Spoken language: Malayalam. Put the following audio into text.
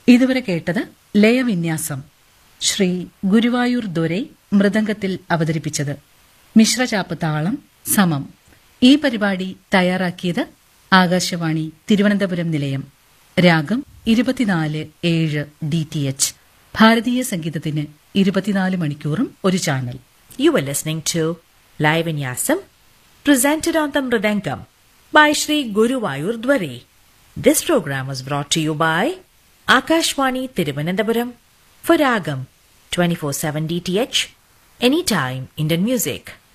ഇതുവരെ കേട്ടത് ലയവിന്യാസം ശ്രീ ഗുരുവായൂർ ദൊരൈ മൃദംഗത്തിൽ അവതരിപ്പിച്ചത് മിശ്രചാപ്പ് താളം സമം ഈ പരിപാടി തയ്യാറാക്കിയത് ആകാശവാണി തിരുവനന്തപുരം നിലയം രാഗം ഇരുപത്തിനാല് ഏഴ് ഡി ടി എച്ച് ഭാരതീയ സംഗീതത്തിന് ഇരുപത്തിനാല് മണിക്കൂറും ഒരു channel You were listening to Live in Yasam, presented on the Mridangam by Sri Guruvayur Dware. This program was brought to you by Akashwani Tiruvananthapuram for Ragam 24/7 DTH, anytime Indian music.